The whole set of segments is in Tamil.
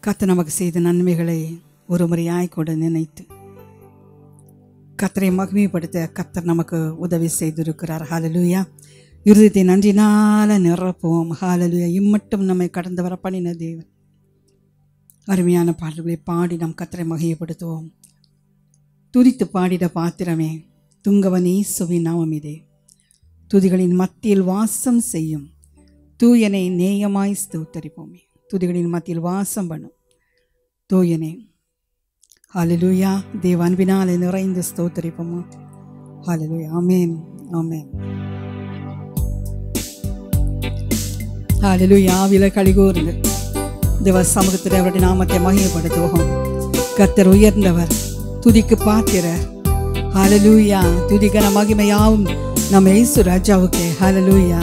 கத்த நமக்கு செய்த நன்மைகளை ஒரு முறையாய் கூட நினைத்து கத்தரை மகிமைப்படுத்த கத்தர் நமக்கு உதவி செய்திருக்கிறார் ஹalleluya இருதயத்தை நன்றினால நிரப்புவோம் ஹalleluya இம்மட்டும் நம்மை கடந்து வர பண்ணின தேவன் அருமையான பாடல்களை பாடி நாம் கத்தரை மகிமைப்படுத்துவோம் துதித்து பாடிட பாத்திரமே துங்கவன் ஈசுவின் நாமம் இதே துதிகளின் மத்தியில் வாசம் செய்யும் தூயனை நேயமாய் ஸ்தோத்தரிப்போமே துதிகளின் மத்தியில் வாசம் பண்ணும் தூயனே ஹalleluya தேவ அன்பினாலே நிறைந்து ஸ்தோத்தரிப்போமா ஹalleluya ஆமென் ஆமென் ஹalleluya ஆவில கலிகூர்ந்து தேவ சமூகத்தில் அவருடைய நாமத்தை மகிமைப்படுத்துவோம் கர்த்தர் உயர்ந்தவர் துதிக்கு பாத்திரர் ஹalleluya துதிகன மகிமையாவும் நம்ம இயேசு ராஜாவுக்கு ஹalleluya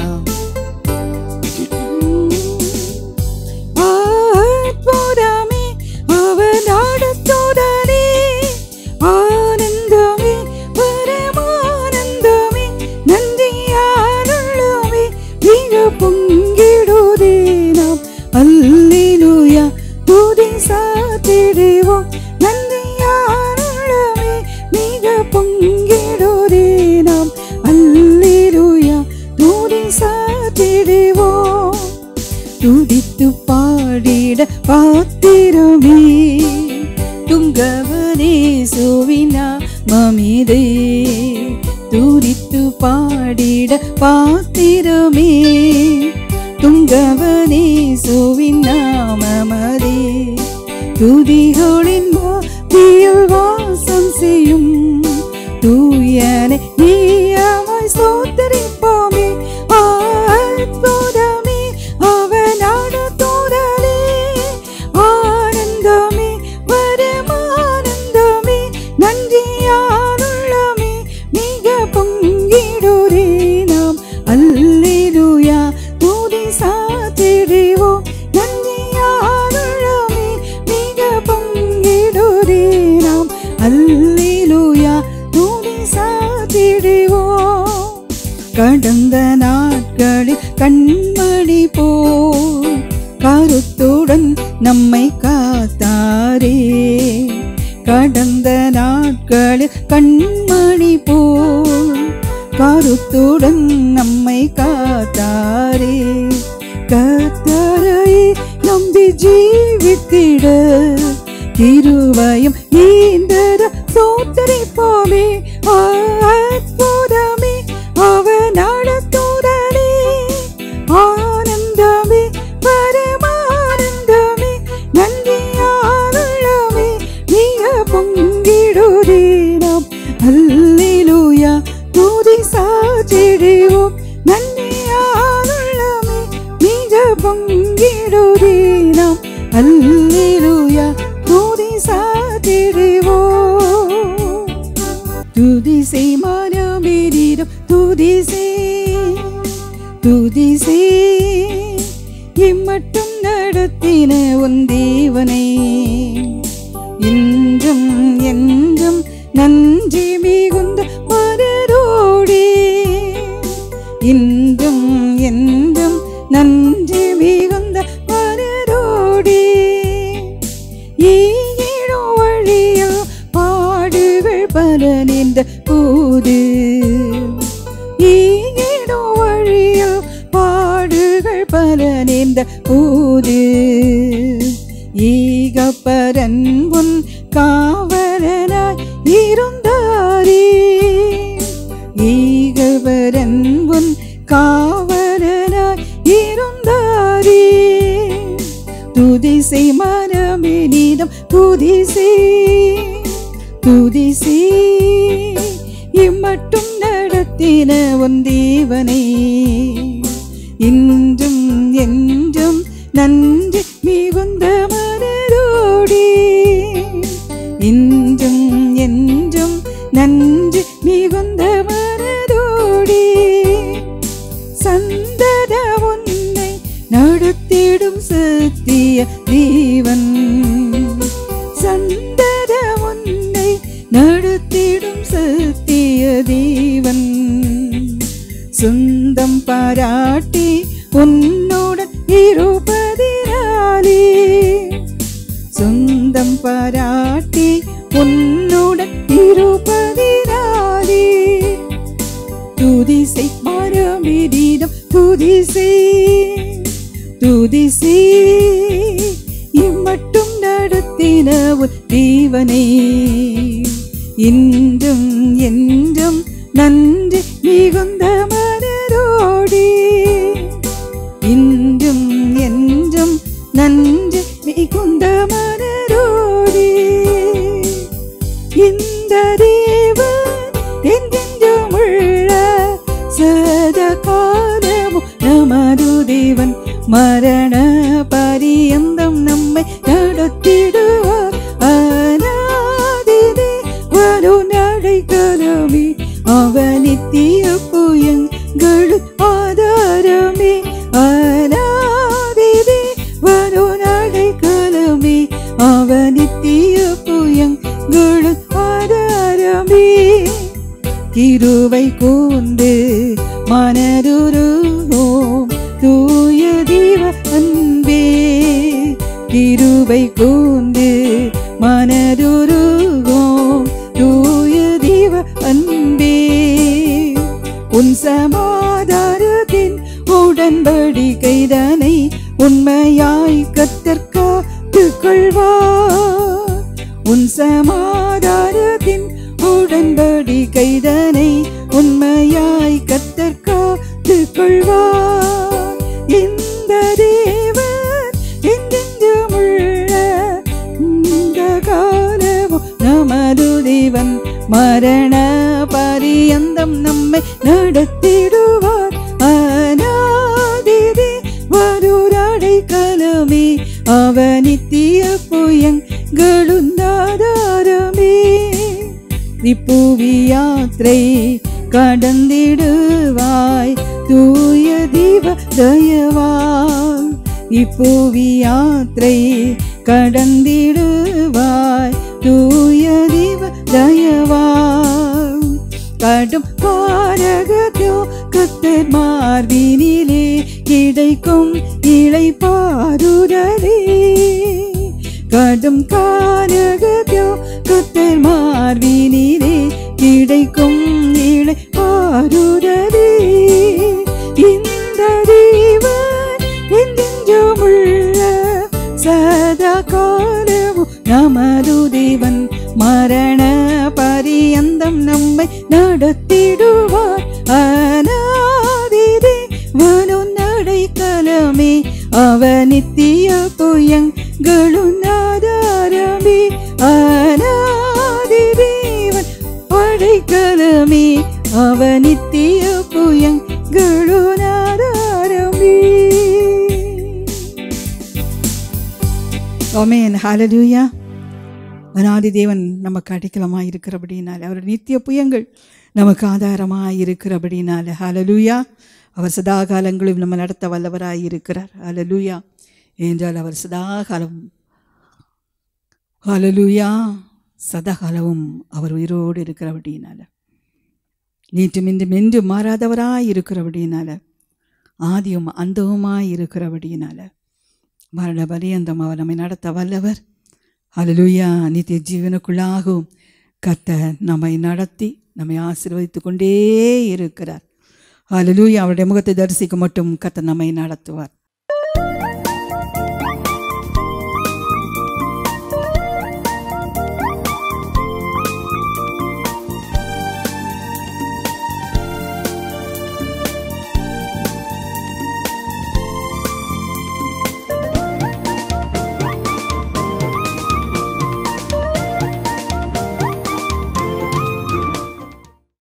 அற்புதமே அவர் நடத்துதலே ஆனந்தமே பரமானந்தமே நன்றியாருள்ளமே மிக பொங்கிடுதே நாம் அல்லேலூயா துதி சாத்திடுவோம் நன்றியாருள்ளமே மிக பொங்கிடுதே நாம் அல்லேலூயா துதி சாத்திடுவோம் துடித்து பாடிட பாத்திரமே துங்கவனே சுவினா மமிதே துடித்து பாடிட பாத்திரமே துங்கவனே சுவினா மமதே துதிகளின் மத்தியில் வாசம் செய்யும் தூயனை நீயமாய் சோதரிப்போமே அற்புதமே அவனான தூதலே ஆனந்தமே வரமானந்தமே நன்றியாருள்ளமே மிக பொங்கிடுரே நாம் அல்லேலூயா தூதி சாத்திடுவோம் நன்றியாருள்ளமே மிக பொங்கிடுரே நாம் அல்லேலூயா தூதி சாத்திடுவோம் கடந்த நாட்களில் கண்மணி போல் கருத்துடன் நம்மை காத்தாரே கடந்த நாட்களில் கண்மணி போல் கருத்துடன் நம்மை காத்தாரே கத்தரை நம்பி ஜீவித்திட திருவயம் நீந்தர சோத்தரிப்போமே அற்புதமே அவன் நடத்துதலே ஆனந்தமே பரமானந்தமே நன்றியாருள்ளமே மிக பொங்கிடுதே நாம் அல்லேலூயா தூதி சாற்றிடுவோம் நன்றியாருள்ளமே மிக பொங்கிடுதே நாம் அல்லேலூயா தூதி சாற்றிடுவோம் துதிசை மனமேறிடும் துதிசை துதிசை இம்மட்டும் நடத்தின உன் தேவனை இன்றும் என்றும் நன்றி மிகுந்த மனதோடே இன்றும் என்றும் நன்றி மிகுந்த மனதோடே ஈயிடோ வழியில் பாடுகள் பல நின்ற போது ஈயிடோ வழியில் பாடுகள் பல நின்ற போது ஈகப்பரன் உன் காவலனாய் இருந்தாரே ஈகவரன் உன் காவலனாய் இருந்தாரே துதிசை மனமே நீதம் துதிசை துதிசை இம்மட்டும் நடத்தின உன் தேவனை இன்றும் என்றும் நன்றி மிகுந்த மனதோடே இன்றும் என்றும் நன்றி மிகுந்த மனதோடே சந்தத உன்னை நடத்திடும் சத்திய தேவன் சந்தத உன்னை நடத்திடும் சத்திய தேவன் சொந்தம் பாராட்டி உன்னுடன் இருப்பதினாலே பாராட்டி உன்னுடன் இருப்பதினாலே துதிசை மரமிடிடம் துதிசை துதிசை இம்மட்டும் நடத்தின உன் தேவனே இன்றும் என்றும் நன்றி மிகுந்த மனரோடே இன்றும் என்றும் நன்றி மிகுந்த மனரோடே இந்த தேவன் என்றென்றும் உள்ள சத காலமும் நமது தேவன் மரண பரியந்தம் நம்மை நடத்திடுவார் அநாதிதே வரும் நடைக்கலமே அவனித்திய புயங்கள் ஆதாரமே அநாதிதே வரும் நடைக்கலமே அவனித்திய புயங்கள் ஆதாரமே கிருவை கூர்ந்து மனதுருவோம் தூய தீவ அன்பே கிருவை கூர்ந்து மனதுருவோம் தூய தீவ அன்பே உன் சமாதானத்தின் உடன்படிக்கைதனை உண்மையாய் கத்தற்காத்து கொள்வார் உன் சமாதானத்தின் உடன்படிக்கைதனை உண்மையாய் கத்தற்காத்து கொள்வார் இந்த தேவன் என்றென்றும் உள்ள இந்த காலமும் நமது தேவன் மரண பரியந்தம் நம்மை நடத்திடுவார் அநாதிதே வருராடை கலமே அவனித்திய புயங்களுந்தாதாரமே இப்புவி யாத்திரை கடந்திடுவாய் தூய தீப தயவால் இப்புவி யாத்திரை கடந்திடுவாய் தூய தீப தயவால் கடும் பாரகத்தோ கத்தர் மார்பினிலே கிடைக்கும் இலை பாருடலே கடும் காரகத்தோ கத்தர் மார்பினிலே கிடைக்கும் இலை பாருடலே இந்த தேவன் என்றென்றுமுள்ள சதா காலமும் நமது தேவன் மரண பரியந்தம் நம்மை நடத்திடுவார் அநாதிதே வனு நடைக்கலமே அவனித்திய புயங்களும் ஆதாரமே அநாதிதேவன் படைக்கலமே அவனித்திய புயங்களும் ஆதாரமே ஆமென் ஹalleluya அநாதி தேவன் நமக்கு அடைக்கலமாய் இருக்கிறபடினால் அவர் நித்திய புயங்கள் நமக்கு ஆதாரமாய் இருக்கிறபடினால் ஹalleluya அவர் சதா காலங்களில் நம்ம நடத்த வல்லவராய் இருக்கிறார் ஹalleluya என்றால் அவர் சதா காலம் ஹalleluya சதா காலமும் அவர் உயிரோடு இருக்கிறபடினால நேற்றும் இன்றும் என்றும் மாறாதவராய் இருக்கிறபடினால ஆதியும் அந்தவுமாய் இருக்கிறபடினால மரண பரியந்தம் அவர் நம்மை நடத்த வல்லவர் ஹalleluya நித்திய ஜீவனுக்குள்ளாகவும் கத்த நம்மை நடத்தி நம்மை ஆசீர்வதித்து கொண்டே இருக்கிறார் ஹalleluya அவருடைய முகத்தை தரிசிக்க மட்டும் கத்த நம்மை நடத்துவார்